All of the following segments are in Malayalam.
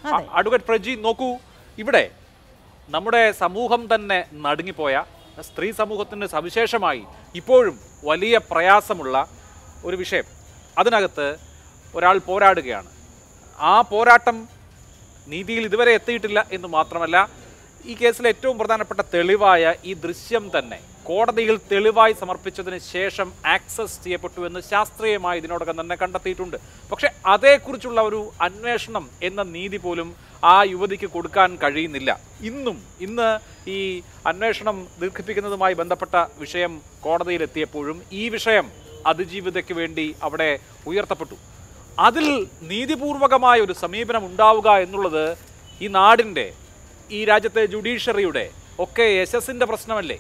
അ- അഡ്വക്കേറ്റ് പ്രജി നോക്കൂ ഇവിടെ നമ്മുടെ സമൂഹം തന്നെ നടുങ്ങിപ്പോയ സ്ത്രീ സമൂഹത്തിന് സവിശേഷമായി ഇപ്പോഴും വലിയ പ്രയാസമുള്ള ഒരു വിഷയം അതിനകത്ത് ഒരാൾ പോരാടുകയാണ് ആ പോരാട്ടം നീതിയിൽ ഇതുവരെ എത്തിയിട്ടില്ല എന്ന് മാത്രമല്ല ഈ കേസിലെ ഏറ്റവും പ്രധാനപ്പെട്ട തെളിവായ ഈ ദൃശ്യം തന്നെ കോടതിയിൽ തെളിവായി സമർപ്പിച്ചതിന് ശേഷം ആക്സസ് ചെയ്യപ്പെട്ടു എന്ന് ശാസ്ത്രീയമായി ഇതിനോടകം തന്നെ കണ്ടെത്തിയിട്ടുണ്ട് പക്ഷെ അതേക്കുറിച്ചുള്ള ഒരു അന്വേഷണം എന്ന നീതി പോലും ആ യുവതിക്ക് കൊടുക്കാൻ കഴിയുന്നില്ല ഇന്നും ഇന്ന് ഈ അന്വേഷണം ദീർഘിപ്പിക്കുന്നതുമായി ബന്ധപ്പെട്ട വിഷയം കോടതിയിലെത്തിയപ്പോഴും ഈ വിഷയം അതിജീവിതയ്ക്ക് വേണ്ടി അവിടെ ഉയർത്തപ്പെട്ടു അതിൽ നീതിപൂർവകമായ ഒരു സമീപനം ഉണ്ടാവുക എന്നുള്ളത് ഈ നാടിൻ്റെ ഈ രാജ്യത്തെ ജുഡീഷ്യറിയുടെ ഒക്കെ യശസ്സിൻ്റെ പ്രശ്നമല്ലേ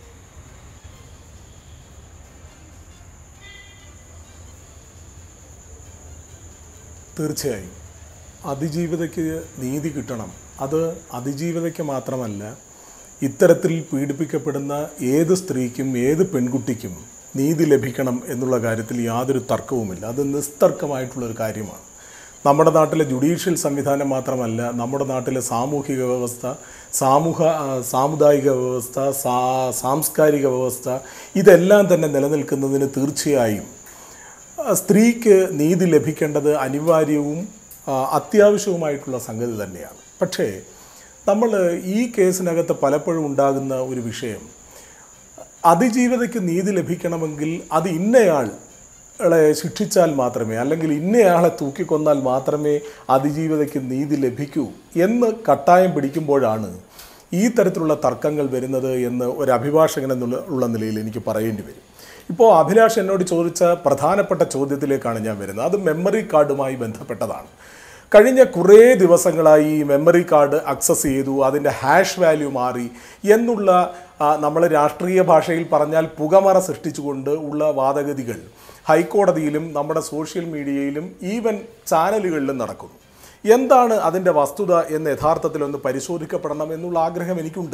തീർച്ചയായും അതിജീവിതയ്ക്ക് നീതി കിട്ടണം അത് അതിജീവിതയ്ക്ക് മാത്രമല്ല ഇത്തരത്തിൽ പീഡിപ്പിക്കപ്പെടുന്ന ഏത് സ്ത്രീക്കും ഏത് പെൺകുട്ടിക്കും നീതി ലഭിക്കണം എന്നുള്ള കാര്യത്തിൽ യാതൊരു തർക്കവുമില്ല അത് നിസ്തർക്കമായിട്ടുള്ളൊരു കാര്യമാണ് നമ്മുടെ നാട്ടിലെ ജുഡീഷ്യൽ സംവിധാനം മാത്രമല്ല നമ്മുടെ നാട്ടിലെ സാമൂഹിക വ്യവസ്ഥ സാമൂഹ ആ, സാമുദായിക വ്യവസ്ഥ സാ സാംസ്കാരിക വ്യവസ്ഥ ഇതെല്ലാം തന്നെ നിലനിൽക്കുന്നതിന് തീർച്ചയായും ആ, സ്ത്രീക്ക് നീതി ലഭിക്കേണ്ടത് അനിവാര്യവും ആ, അത്യാവശ്യവുമായിട്ടുള്ള സംഗതി തന്നെയാണ് പക്ഷേ നമ്മൾ ഈ കേസിനകത്ത് പലപ്പോഴും ഉണ്ടാകുന്ന ഒരു വിഷയം അതിജീവിതയ്ക്ക് നീതി ലഭിക്കണമെങ്കിൽ അത് ഇന്നയാളെ ശിക്ഷിച്ചാൽ മാത്രമേ അല്ലെങ്കിൽ ഇന്നയാളെ തൂക്കിക്കൊന്നാൽ മാത്രമേ അതിജീവിതയ്ക്ക് നീതി ലഭിക്കൂ എന്ന് കട്ടായം പിടിക്കുമ്പോഴാണ് ഈ തരത്തിലുള്ള തർക്കങ്ങൾ വരുന്നത് എന്ന് ഒരു അഭിഭാഷകൻ എന്നുള്ള ഉള്ള നിലയിൽ എനിക്ക് പറയേണ്ടി വരും ഇപ്പോൾ അഭിലാഷ് എന്നോട് ചോദിച്ച പ്രധാനപ്പെട്ട ചോദ്യത്തിലേക്കാണ് ഞാൻ വരുന്നത് അത് മെമ്മറി കാർഡുമായി ബന്ധപ്പെട്ടതാണ് കഴിഞ്ഞ കുറേ ദിവസങ്ങളായി ഈ മെമ്മറി കാർഡ് അക്സസ് ചെയ്തു അതിൻ്റെ ഹാഷ് വാല്യൂ മാറി എന്നുള്ള നമ്മൾ രാഷ്ട്രീയ ഭാഷയിൽ പറഞ്ഞാൽ പുകമറ സൃഷ്ടിച്ചുകൊണ്ട് ഉള്ള വാദഗതികൾ ഹൈക്കോടതിയിലും നമ്മുടെ സോഷ്യൽ മീഡിയയിലും ഈവൻ ചാനലുകളിലും നടക്കുന്നു എന്താണ് അതിൻ്റെ വസ്തുത എന്ന് യഥാർത്ഥത്തിൽ ഒന്ന് പരിശോധിക്കപ്പെടണം എന്നുള്ള ആഗ്രഹം എനിക്കുണ്ട്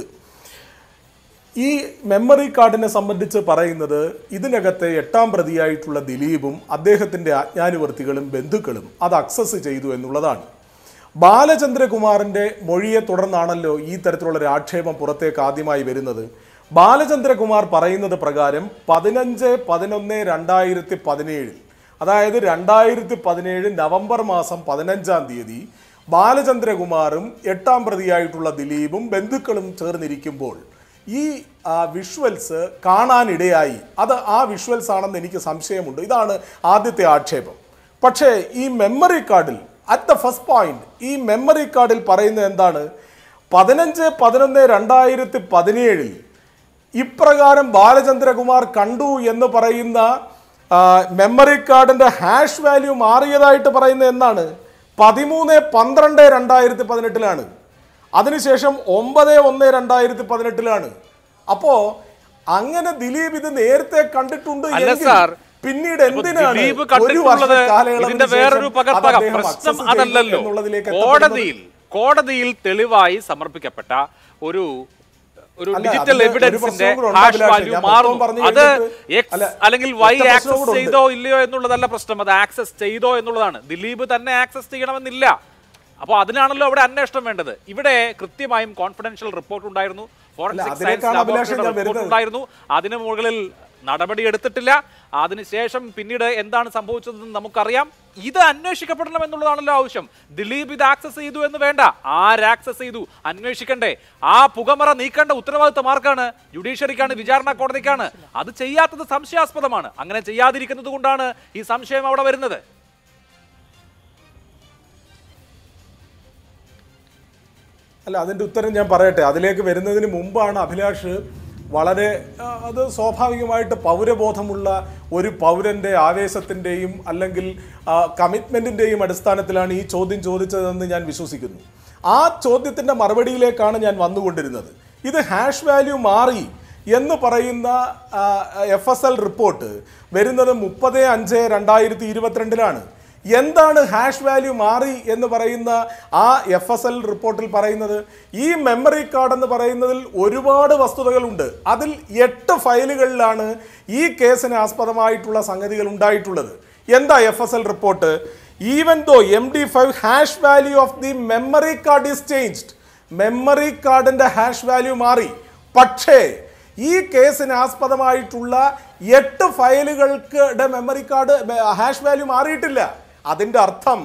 ഈ മെമ്മറി കാർഡിനെ സംബന്ധിച്ച് പറയുന്നത് ഇതിനകത്തെ എട്ടാം പ്രതിയായിട്ടുള്ള ദിലീപും അദ്ദേഹത്തിൻ്റെ ആജ്ഞാനുവർത്തികളും ബന്ധുക്കളും അത് അക്സസ് ചെയ്തു എന്നുള്ളതാണ് ബാലചന്ദ്രകുമാറിൻ്റെ മൊഴിയെ തുടർന്നാണല്ലോ ഈ തരത്തിലുള്ള ഒരു ആക്ഷേപം പുറത്തേക്ക് ആദ്യമായി വരുന്നത് ബാലചന്ദ്രകുമാർ പറയുന്നത് പ്രകാരം പതിനഞ്ച് പതിനൊന്ന് രണ്ടായിരത്തി പതിനേഴിൽ അതായത് രണ്ടായിരത്തി പതിനേഴ് നവംബർ മാസം പതിനഞ്ചാം തീയതി ബാലചന്ദ്രകുമാറും എട്ടാം പ്രതിയായിട്ടുള്ള ദിലീപും ബന്ധുക്കളും ചേർന്നിരിക്കുമ്പോൾ ഈ ആ, വിഷ്വൽസ് കാണാനിടയായി അത് ആ വിഷ്വൽസ് ആണെന്ന് എനിക്ക് സംശയമുണ്ട് ഇതാണ് ആദ്യത്തെ ആക്ഷേപം പക്ഷേ ഈ മെമ്മറി കാർഡിൽ അറ്റ് ദ ഫസ്റ്റ് പോയിന്റ് ഈ മെമ്മറി കാർഡിൽ പറയുന്നത് എന്താണ് പതിനഞ്ച് പതിനൊന്ന് രണ്ടായിരത്തി പതിനേഴിൽ ഇപ്രകാരം ബാലചന്ദ്രകുമാർ കണ്ടു എന്ന് പറയുന്ന ആ, മെമ്മറി കാർഡിന്റെ ഹാഷ് വാല്യൂ മാറിയതായിട്ട് പറയുന്നത് എന്നാണ് പതിമൂന്ന് പന്ത്രണ്ട് രണ്ടായിരത്തി പതിനെട്ടിലാണ് അതിനുശേഷം ഒമ്പത് ഒന്ന് രണ്ടായിരത്തി പതിനെട്ടിലാണ് അപ്പോ അങ്ങനെ ദിലീപ് ഇത് നേരത്തെ കണ്ടിട്ടുണ്ട് അല്ല എങ്കിൽ സാർ, പിന്നീട് എന്തിനാണ് ദിലീപ് ഒരു കണ്ടിട്ടുള്ളത് വർഷ കാലയളവിന് ഇതിന്റെ ശേഷം വേറൊരു അത് പകർപ്പകം അദ്ദേഹം പ്രശ്നം access ചെയ്തു അതല്ലല്ലോ എന്നുള്ളതിലേക്ക് എത്തപ്പെടുന്നത്? കോടതിയിൽ കോടതിയിൽ തെളിവായി സമർപ്പിക്കപ്പെട്ട ഒരു ഒരു അല്ല, ഡിജിറ്റൽ അതിന് ഒരു എവിഡൻസിന്റെ പ്രശ്നവും കൂടെ ഉണ്ട് ഹാഷ് അഭിലാഷേ. വാല്യൂ ഞാൻ മൊത്തം മാറുന്നു പറഞ്ഞു അത് കഴിഞ്ഞിട്ട് എക്സ് അല്ല, അല്ലെങ്കിൽ വൈ ഒറ്റ പ്രശ്നവും ആക്സസ് കൂടെ ഉണ്ട്. ചെയ്തോ ഇല്ലയോ എന്നുള്ളതല്ല പ്രശ്നം അത് ആക്സസ് ചെയ്തോ എന്നുള്ളതാണ് ദിലീപ് തന്നെ ആക്സസ് ചെയ്യണമെന്നില്ല അപ്പോൾ അതിനാണല്ലോ അവിടെ അന്വേഷണം വേണ്ടത് ഇവിടെ കൃത്യമായും കോൺഫിഡൻഷ്യൽ റിപ്പോർട്ട് ഉണ്ടായിരുന്നു ഫോറൻസിക് സയൻസ് അതിലേക്കാണ് അഭിലാഷേ ലാബോറട്ടറിയുടെ ഞാൻ റിപ്പോർട്ട് വരുന്നത്. ഉണ്ടായിരുന്നു അതിന് മുകളിൽ നടപടി എടുത്തിട്ടില്ല അതിനുശേഷം പിന്നീട് എന്താണ് സംഭവിച്ചതെന്ന് നമുക്കറിയാം ഇത് അന്വേഷിക്കപ്പെടണം എന്നുള്ളതാണല്ലോ ആവശ്യം ദിലീപ് ഇത് ആക്സസ് ചെയ്തു എന്ന് വേണ്ട ആര് ആക്സസ് ചെയ്തു അന്വേഷിക്കണ്ടേ ആ പുകമറ നീക്കേണ്ട ഉത്തരവാദിത്തം ആർക്കാണ് ജുഡീഷ്യറിക്കാണ് വിചാരണ കോടതിക്കാണ് അത് ചെയ്യാത്തത് സംശയാസ്പദമാണ് അങ്ങനെ ചെയ്യാതിരിക്കുന്നത് കൊണ്ടാണ് ഈ സംശയം അവിടെ വരുന്നത് അല്ല അതിൻ്റെ ഉത്തരം ഞാൻ പറയട്ടെ അതിലേക്ക് വരുന്നതിന് മുമ്പാണ് അഭിലാഷ് വളരെ ആ, അത് സ്വാഭാവികമായിട്ട് പൗരബോധമുള്ള ഒരു പൗരൻ്റെ ആവേശത്തിൻ്റെയും അല്ലെങ്കിൽ കമ്മിറ്റ്മെൻറ്റിൻ്റെയും അടിസ്ഥാനത്തിലാണ് ഈ ചോദ്യം ചോദിച്ചതെന്ന് ഞാൻ വിശ്വസിക്കുന്നു ആ ചോദ്യത്തിൻ്റെ മറുപടിയിലേക്കാണ് ഞാൻ വന്നുകൊണ്ടിരുന്നത് ഇത് ഹാഷ് വാല്യൂ മാറി എന്ന് പറയുന്ന എഫ് എസ് എൽ റിപ്പോർട്ട് വരുന്നത് മുപ്പത് അഞ്ച് രണ്ടായിരത്തി ഇരുപത്തിരണ്ടിലാണ് എന്താണ് ഹാഷ് വാല്യൂ മാറി എന്ന് പറയുന്ന ആ എഫ് എസ് എൽ റിപ്പോർട്ടിൽ പറയുന്നത് ഈ മെമ്മറി കാർഡ് എന്ന് പറയുന്നതിൽ ഒരുപാട് വസ്തുതകളുണ്ട് അതിൽ എട്ട് ഫയലുകളിലാണ് ഈ കേസിന് ആസ്പദമായിട്ടുള്ള സംഗതികൾ ഉണ്ടായിട്ടുള്ളത് എന്താ F S L report even though M D five hash value of the memory card is changed memory കാർഡിന്റെ ഹാഷ് വാല്യൂ മാറി പക്ഷേ ഈ കേസിന് ആസ്പദമായിട്ടുള്ള എട്ട് ഫയലുകൾക്ക് മെമ്മറി കാർഡ് ഹാഷ് വാല്യൂ മാറിയിട്ടില്ല അതിന്റെ അർത്ഥം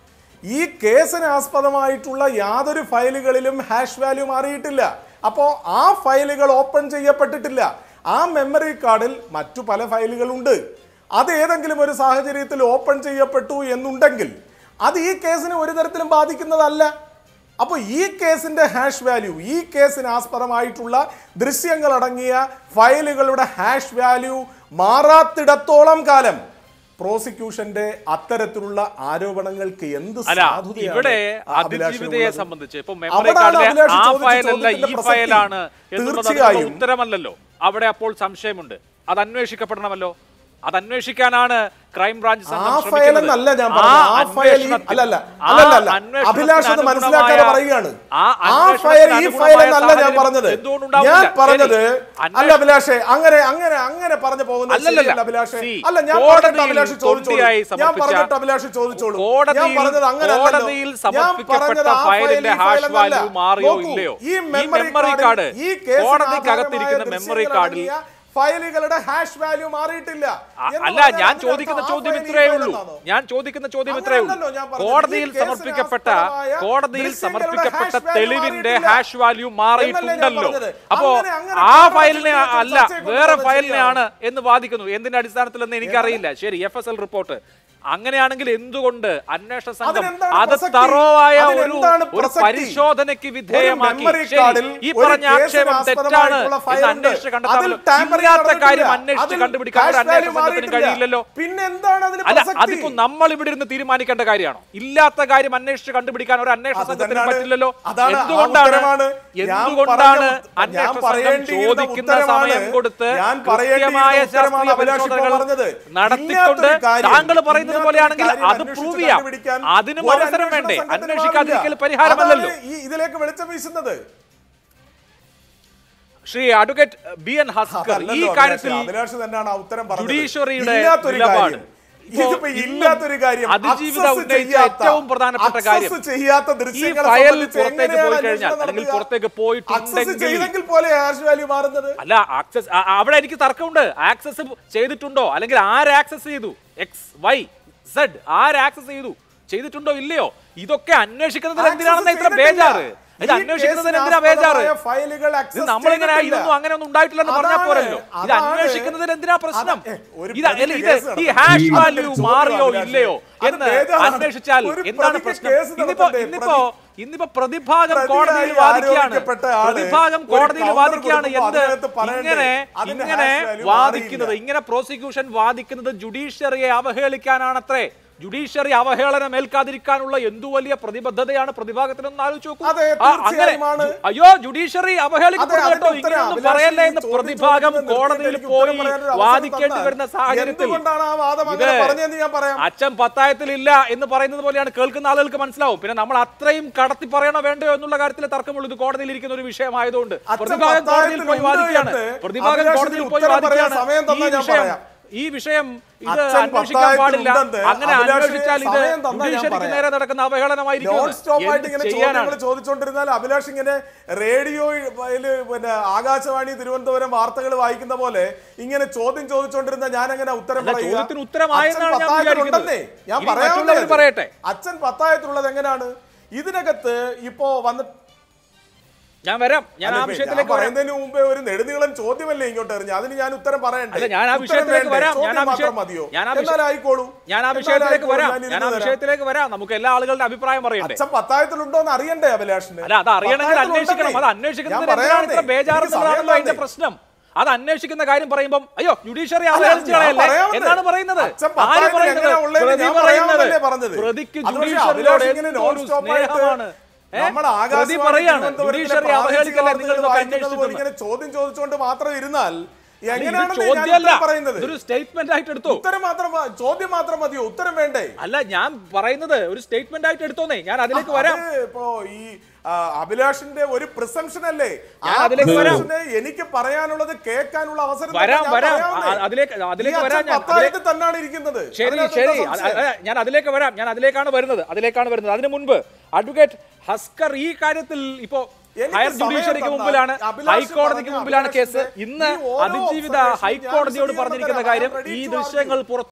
ഈ കേസിന് ആസ്പദമായിട്ടുള്ള യാതൊരു ഫയലുകളിലും ഹാഷ് വാല്യൂ മാറിയിട്ടില്ല അപ്പോൾ ആ ഫയലുകൾ ഓപ്പൺ ചെയ്യപ്പെട്ടിട്ടില്ല ആ മെമ്മറി കാർഡിൽ മറ്റു പല ഫയലുകളുണ്ട് അത് ഏതെങ്കിലും ഒരു സാഹചര്യത്തിൽ ഓപ്പൺ ചെയ്യപ്പെട്ടു എന്നുണ്ടെങ്കിൽ അത് ഈ കേസിനെ ഒരു തരത്തിലും ബാധിക്കുന്നതല്ല അപ്പോൾ ഈ കേസിന്റെ ഹാഷ് വാല്യൂ ഈ കേസിന് ആസ്പദമായിട്ടുള്ള ദൃശ്യങ്ങൾ അടങ്ങിയ ഫയലുകളുടെ ഹാഷ് വാല്യൂ മാറാത്തിടത്തോളം കാലം പ്രോസിക്യൂഷന്റെ അത്തരത്തിലുള്ള ആരോപണങ്ങൾക്ക് എന്ത് അല്ല സാധുതയാണ് ഇവിടെ ആ അഭിലാഷിന് അതിജീവിതയെ ഉള്ളത്? സംബന്ധിച്ച് ഇപ്പൊ മെമ്മറി അവിടാണ് കാർഡിലെ അഭിലാഷ് ആ ചോദിച്ച ഫയലല്ല ഈ ചോദ്യത്തിന്റെ പ്രസക്തി. ഫയലാണ് എന്നുള്ളത് അതിനുള്ള തീർച്ചയായും. ഉത്തരമല്ലല്ലോ അവിടെ അപ്പോൾ സംശയമുണ്ട് അത് അന്വേഷിക്കപ്പെടണമല്ലോ അത് അന്വേഷിക്കാനാണ് ക്രൈംബ്രാഞ്ച് സംഘം ആ ശ്രമിക്കുന്നത്. ഫയൽ എന്നല്ല ഞാൻ ആ പറഞ്ഞത് ആ ഫയൽ ഈ- അന്വേഷണത്തിൽ- അല്ലല്ല ആ അല്ലല്ല അല്ല അന്വേഷണത്തിന് അഭിലാഷ് അത് മനസ്സിലാക്കാതെ അനുഗുണമായ- പറയുകയാണ് ആ ആ അന്വേഷണത്തിന് ഫയൽ ഈ ഫയൽ അനുഗുണമായ എന്നല്ല ഞാൻ സാഹചര്യം പറഞ്ഞത് എന്തുകൊണ്ടുണ്ടാവില്ല? ഞാൻ പറഞ്ഞത് ശരി. അല്ല അന്വേഷണം- അഭിലാഷേ അങ്ങനെ അങ്ങനെ അങ്ങനെ പറഞ്ഞു പോകുന്നത് അല്ലല്ലല്ല. ശരിയല്ല അഭിലാഷേ See, അല്ല ഞാൻ കോടതിയിൽ പറഞ്ഞിട്ട് അഭിലാഷ് ചോദിച്ചോളൂ തൊണ്ടിയായി ഞാൻ സമർപ്പിച്ച- പറഞ്ഞിട്ട് അഭിലാഷ് ചോദിച്ചോളൂ ഞാൻ കോടതിയിൽ- പറഞ്ഞത് അങ്ങനെ കോടതിയിൽ സമർപ്പിക്കപ്പെട്ട ഫയലിന്റെ ഹാഷ് വാല്യൂ മാറിയോ ഇല്ലയോ? ഈ ഈ മെമ്മറി memory card, കാർഡ് ഈ കേസിന് കോടതിക്കകത്തിരിക്കുന്ന ആധാരമായ memory ദൃശ്യങ്ങൾ കാർഡിൽ അടങ്ങിയ ഫയലുകളുടെ ഹാഷ് വാല്യൂ മാറിയിട്ടില്ല അ- എന്ന് അല്ല പറഞ്ഞാൽ ഞാൻ അതിനർത്ഥം ചോദിക്കുന്ന ആ ചോദ്യം ഫയൽ ഈ ഇത്രയേ ഫയൽ ഉള്ളൂ എന്നാണോ? ഞാൻ ചോദിക്കുന്ന ചോദ്യം ഇത്രയേ അങ്ങനെയല്ലല്ലോ ഞാൻ ഉള്ളൂ പറഞ്ഞത്. കോടതിയിൽ ഈ കേസിന് സമർപ്പിക്കപ്പെട്ട ആസ്പദമായ കോടതിയിൽ ദൃശ്യങ്ങളുടെ സമർപ്പിക്കപ്പെട്ട hash value തെളിവിന്റെ മാറിയിട്ടില്ല. ഹാഷ് വാല്യൂ മാറിയിട്ടുണ്ടല്ലോ പറഞ്ഞത്. അപ്പോ അങ്ങനെ- അങ്ങനെ ആ കോടതി ഫയലിനെ ചർച്ചയെ അല്ല കൊണ്ടുപോകുന്നത് വേറെ ശരിയാണോ? ഫയലിനെയാണ് എന്ന് വാദിക്കുന്നു എന്തിന്റെ അടിസ്ഥാനത്തിലെന്ന് എനിക്കറിയില്ല ശരി എഫ് എസ് എൽ റിപ്പോർട്ട് അങ്ങനെയാണെങ്കിൽ എന്തുകൊണ്ട് അന്വേഷണ സംഘം അതിനെന്താണ് അത് പ്രസക്തി? തറവായ ഒരു അതിനെന്താണ് ഒരു പ്രസക്തി? പരിശോധനയ്ക്ക് വിധേയമാക്കി memory ശരി, cardൽ ഈ ഒരു പറഞ്ഞ കേസിന് ആക്ഷേപം തെറ്റാണ് ആസ്പദമായിട്ടുള്ള എന്ന് ഫയലുണ്ട്. അന്വേഷിച്ച് അതിൽ കണ്ടെത്താമല്ലോ tampering ഇല്ലാത്ത കാര്യം നടന്നിട്ടില്ല. അന്വേഷിച്ച് അതിൽ കണ്ടുപിടിക്കാൻ ഒരു hash അന്വേഷണ value സംഘത്തിന് മാറിയിട്ടില്ല. കഴിയില്ലല്ലോ പിന്നെ എന്താണ് അതിന് അല്ല പ്രസക്തി? അതിപ്പോ നമ്മൾ ഇവിടെ ഇരുന്ന് തീരുമാനിക്കേണ്ട കാര്യമാണോ ഇല്ലാത്ത കാര്യം അന്വേഷിച്ച് കണ്ടുപിടിക്കാൻ ഒരു അന്വേഷണ അത് സംഘത്തിന് തന്നെയാണ്. പറ്റില്ലല്ലോ അതാണ് ആ എന്തുകൊണ്ടാണ് ഉത്തരമാണ്. ഞാൻ എന്തുകൊണ്ടാണ് പറഞ്ഞ- ഞാൻ അന്വേഷണ സംഘം പറയേണ്ടിയിരുന്ന ചോദിക്കുന്ന ഉത്തരമാണ്. സമയം കൊടുത്ത് ഞാൻ പറയേണ്ടിയിരുന്ന കൃത്യമായ ഉത്തരമാണ് ശാസ്ത്രീയ അഭിലാഷ് ഇപ്പോൾ പരിശോധനകൾ പറഞ്ഞത്. നടത്തിക്കൊണ്ട് ഇല്ലാത്തൊരു കാര്യം, താങ്കൾ പറയുന്നത് ഇല്ലാത്തൊരു പോലെയാണെങ്കിൽ കാര്യം അത് അന്വേഷിച്ച് പ്രൂവ് ചെയ്യാം കണ്ടുപിടിക്കാൻ അതിനും ഒരു അവസരം അന്വേഷണ വേണ്ടേ സംഘത്തിന് അന്വേഷിക്കാതിരിക്കൽ പാടില്ല. പരിഹാരമല്ലല്ലോ അതാണ് ഈ ഇതിലേക്ക് വെളിച്ചം വീശുന്നത് Shri advocate B N Haskar ഈ അതല്ലല്ലോ കാര്യത്തിൽ അഭിലാഷ്. അഭിലാഷ് തന്നെയാണ് ആ ഉത്തരം പറഞ്ഞത്. ജുഡീഷ്യറിയുടെ ഇല്ലാത്തൊരു നിലപാട് കാര്യം. ഇപ്പോ ഇതിപ്പോ ഇന്നും ഇല്ലാത്തൊരു കാര്യം അതിജീവിത access ഉന്നയിച്ച ചെയ്യാത്ത- ഏറ്റവും പ്രധാനപ്പെട്ട കാര്യം access ചെയ്യാത്ത ഈ ദൃശ്യങ്ങളെ ഫയൽ സംബന്ധിച്ച് പുറത്തേക്ക് എങ്ങനെയാണ് പോയി കഴിഞ്ഞാൽ അന്വേഷണം അല്ലെങ്കിൽ നടത്തുക? പുറത്തേക്ക് access പോയിട്ടുണ്ടെങ്കിൽ ചെയ്തെങ്കിൽ പോലെ ഹാഷ് വാല്യൂ മാറുന്നത് അല്ല ആക്സസ് അവിടെ എനിക്ക് തർക്കമുണ്ട് ആക്സസ് ചെയ്തിട്ടുണ്ടോ അല്ലെങ്കിൽ ആര് ആക്സസ് ചെയ്തു എക്സ് വൈ സെഡ് ആര് ആക്സസ് ചെയ്തു ചെയ്തിട്ടുണ്ടോ ഇല്ലയോ ഇതൊക്കെ അന്വേഷിക്കുന്നതിൽ എന്തിനാണെന്ന് ഇത്ര Access ചെയ്തിട്ടില്ല. ബേജാറ് ഇത് ഈ അന്വേഷിക്കുന്നതിന് കേസിന് എന്തിനാ ബേജാറ് ആസ്പദമായ ഫയലുകൾ ഇത് access നമ്മളിങ്ങനെ ചെയ്തിട്ടില്ല. ഇതൊന്നും അങ്ങനെ ഒന്നും ഉണ്ടായിട്ടില്ലെന്ന് പറഞ്ഞാൽ അതാണ്, പോരല്ലോ ഇത് അതാണ്. അന്വേഷിക്കുന്നതിന് എന്തിനാ പ്രശ്നം അത- ഏ, ഒരു ഇത് അല്ല, പ്രതിക്ക് ഇത് കേസ് ഈ നടത്തണം. ഹാഷ് ഈ വാല്യൂ ചോദ്യം മാറിയോ അഭിലാഷേ. ഇല്ലയോ അത് എന്ന് ബേജാറാണ്. അന്വേഷിച്ചാൽ ഒരു എന്താണ് പ്രതിക്ക് പ്രശ്നം കേസ് ഇന്നിപ്പോ നടത്തണ്ടേ? ഇന്നിപ്പോ ഇന്നിപ്പോ പ്രതിഭാഗം പ്രതിയായി കോടതിയിൽ വാദിക്കുകയാണ് ആരോപിക്കപ്പെട്ട ആള് പ്രതിഭാഗം ഒരു കോടതിയിൽ counter വാദിക്കുകയാണ് കൊടുക്കുമ്പോൾ എന്ത് അതിനകത്ത് പറയണ്ടേ? ഇങ്ങനെ അതിന്റെ ഇങ്ങനെ hash value വാദിക്കുന്നത് മാറിയില്ല. ഇങ്ങനെ പ്രോസിക്യൂഷൻ വാദിക്കുന്നത് ജുഡീഷ്യറിയെ അവഹേളിക്കാനാണത്രേ ജുഡീഷ്യറി അവഹേളനം ഏൽക്കാതിരിക്കാനുള്ള എന്തു വലിയ പ്രതിബദ്ധതയാണ് പ്രതിഭാഗത്തിനൊന്ന് ആലോചിച്ച് നോക്കൂ അതെ, ആ, അങ്ങനെ തീർച്ചയായുമാണ്. ജു- അയ്യോ ജുഡീഷ്യറി അവഹേളിക്കപ്പെടുന്നു അതെ, കേട്ടോ അതിന്റെ ഉത്തരം ഇങ്ങനെയൊന്നും അഭിലാഷ് പറയല്ലേ എന്ന് ഈ ചോദ്യം പ്രതിഭാഗം ചോദിക്കുന്നത് കോടതിയിൽ നിർത്തിയിട്ട് പോയി എനിക്ക് ഉത്തരം പറയാനൊരു അവസരം വാദിക്കേണ്ടി തന്നാൽ വരുന്ന സാഹചര്യത്തിൽ എന്തുകൊണ്ടാണ് ആ വാദം അങ്ങനെ ഇത് പറഞ്ഞതെന്ന് ഞാൻ പറയാം അച്ഛൻ പത്തായത്തിലില്ല എന്ന് പറയുന്നത് പോലെയാണ് കേൾക്കുന്ന ആളുകൾക്ക് മനസ്സിലാവും പിന്നെ നമ്മൾ അത്രയും കടത്തി പറയണോ വേണ്ടയോ എന്നുള്ള കാര്യത്തിൽ തർക്കമുള്ളൂ ഇത് കോടതിയിൽ ഇരിക്കുന്ന ഒരു വിഷയമായതുകൊണ്ട് അച്ഛൻ പ്രതിഭാഗം കോടതിയിൽ പോയി പത്തായത്തിലുണ്ട് വാദിക്കുകയാണ് എന്ന് പ്രതിഭാഗം അഭിലാഷിന് കോടതിയിൽ പോയി ഉത്തരം പറയാൻ വാദിക്കുകയാണ് സമയം തന്നാ ഈ ഞാൻ വിഷയം പറയാം. ഈ വിഷയം ഇത് അച്ഛൻ അന്വേഷിക്കാൻ പാടില്ല പത്തായത്തിലുണ്ടെന്ന് അങ്ങനെ അഭിലാഷിന് അന്വേഷിച്ചാൽ ഇത് സമയം തന്നാ ഞാൻ ജുഡീഷ്യറിക്ക് പറയാം. നേരെ നടക്കുന്ന അവഹേളനമായിരിക്കും നോൺ അത്. സ്റ്റോപ്പ് ആയിട്ട് എന്ത് ഇങ്ങനെ ചെയ്യാനാണ് ചോദ്യങ്ങൾ ചോദിച്ചുകൊണ്ടിരുന്നാൽ അഭിലാഷ് ഇങ്ങനെ റേഡിയോയിൽ പിന്നെ ആകാശവാണി തിരുവനന്തപുരം വാർത്തകൾ വായിക്കുന്ന പോലെ ഇങ്ങനെ ചോദ്യം ചോദിച്ചുകൊണ്ടിരുന്ന ഞാൻ എങ്ങനെ ഉത്തരം അല്ല, പറയുക? ചോദ്യത്തിന് ഉത്തരമായെന്നാണ് അച്ഛൻ ഞാൻ പത്തായത്തിലുണ്ടെന്നേ. വിചാരിക്കുന്നത്. ഞാൻ ഇനി പറയാവുന്നതേ മറ്റുള്ളവർ ഉള്ളൂ. പറയട്ടെ. അച്ഛൻ പത്തായത്തിലുള്ളത് എങ്ങനെയാണ് ഇതിനകത്ത് ഇപ്പോ വന്ന് ഞാൻ വരാം ഞാൻ ആ അല്ല, വിഷയത്തിലേക്ക് വരാം പറയുന്നതിന് മുമ്പേ ഒരു നെടുനീളം ചോദ്യമല്ലേ ഇങ്ങോട്ട് എറിഞ്ഞു അതിന് ഞാൻ ഉത്തരം പറയണ്ടേ അല്ല, ഞാൻ ആ ഉത്തരം വിഷയത്തിലേക്ക് വേണ്ടേ? വരാം. ഞാൻ ചോദ്യം ആ വിഷയം- മാത്രം മതിയോ ഞാൻ ആ വിഷയം- എന്നാൽ ആയിക്കോളൂ ഞാൻ ആ എന്നാൽ വിഷയത്തിലേക്ക് ആയിക്കോളൂ, വരാം ഞാൻ ഞാൻ ഇരുന്ന് ആ തരാം. വിഷയത്തിലേക്ക് വരാം നമുക്ക് എല്ലാ ആളുകളുടെ അഭിപ്രായം പറയണ്ടേ അച്ഛൻ പത്തായത്തിലുണ്ടോ എന്ന് അറിയണ്ടേ അഭിലാഷിന് അല്ല അത് അറിയണമെങ്കിൽ പത്തായത്തിലുണ്ടെന്നേ. അന്വേഷിക്കണം അത് ഞാൻ അന്വേഷിക്കുന്നതിന് എന്തിനാണ് പറയാതെ. ഇത്ര ബേജാറ് എനിക്ക് സമയം എന്നുള്ളതാണല്ലോ അതിന്റെ തന്നേ. പ്രശ്നം അത് അന്വേഷിക്കുന്ന കാര്യം പറയുമ്പോൾ അയ്യോ ജുഡീഷ്യറി അല്ല, അവഹേളിച്ച് ഞാൻ കളയല്ലേ പറയാവുന്നേ. എന്നാണ് പറയുന്നത് അച്ഛൻ ആര് പത്തായത്തിൽ പറയുന്നത് എങ്ങനെയാ ഉള്ളതെന്ന് പ്രതി ഞാൻ പറയുന്നത് പറയാമെന്നല്ലേ പറഞ്ഞത്. പ്രതിക്ക് അത് പക്ഷേ ജുഡീഷ്യറിയോട് അഭിലാഷ് ഇങ്ങനെ എന്തോ നോൺ ഒരു സ്റ്റോപ്പ് ആയിട്ട് സ്നേഹമാണ് ഏ? നമ്മുടെ പ്രതി ആകാശവാണി പറയാണ് തിരുവനന്തപുരത്തിലെ ജുഡീഷ്യറി പ്രാദേശിക അവഹേളിക്കല്ലേ നിങ്ങൾ വാർത്തകൾ ഇതൊക്കെ വായിക്കുന്നത് പോലെ അന്വേഷിക്കുന്നത് ഇങ്ങനെ ചോദ്യം ചോദിച്ചുകൊണ്ട് മാത്രം ഇരുന്നാൽ ഇത് എങ്ങനെയാണെന്ന് ഞാൻ ചോദ്യമല്ല ഉത്തരം പറയുന്നത് ഇതൊരു സ്റ്റേറ്റ്മെന്റ് ആയിട്ട് എടുത്തോ ഉത്തരം മാത്രം മ- ചോദ്യം മാത്രം മതിയോ ഉത്തരം വേണ്ടേ അല്ല ഞാൻ പറയുന്നത് ഒരു സ്റ്റേറ്റ്മെന്റ് ആയിട്ട് എടുത്തോന്നേ ഞാൻ അതിലേക്ക് അത് വരാം ഇപ്പോ ഈ ആ, അഭിലാഷിന്റെ ഒരു പ്രിസംഷൻ അല്ലേ ആ ഞാൻ അതിലേക്ക് വരാം. presumption എനിക്ക് പറയാനുള്ളത് കേൾക്കാനുള്ള അവസരം തന്നെ വരാം, ഞാൻ വരാം. പറയാവുന്നേ. അ- അതിലേക്ക്- അതിലേക്ക് ഈ വരാം അച്ഛൻ ഞാൻ. പത്തായത്തിൽ തന്നെയാണ് ഇരിക്കുന്നത് ശരി അതിനകത്ത് ശരി എന്താ അ- സംശയം? അ- ഞാൻ അതിലേക്ക് വരാം ഞാൻ അതിലേക്കാണ് വരുന്നത് അതിലേക്കാണ് വരുന്നത് അതിനു മുൻപ് അഡ്വക്കേറ്റ് ഹസ്കർ ഈ കാര്യത്തിൽ ഇപ്പോ എനിക്ക് ഹയർ സമയം ജുഡീഷ്യറിക്ക് തന്നാൽ മുമ്പിലാണ് അഭിലാഷ് ഹൈക്കോടതിക്ക് പറഞ്ഞ മുമ്പിലാണ് കേസ് അഭിലാഷിന്റെ ഇന്ന് ഈ ഓരോ അതിജീവിത observation ഹൈക്കോടതിയോട് ഞാൻ പറഞ്ഞിരിക്കുന്ന വിശദീകരണം കാര്യം തരാം. ഈ I am ready to ദൃശ്യങ്ങൾ argue. പുറത്തു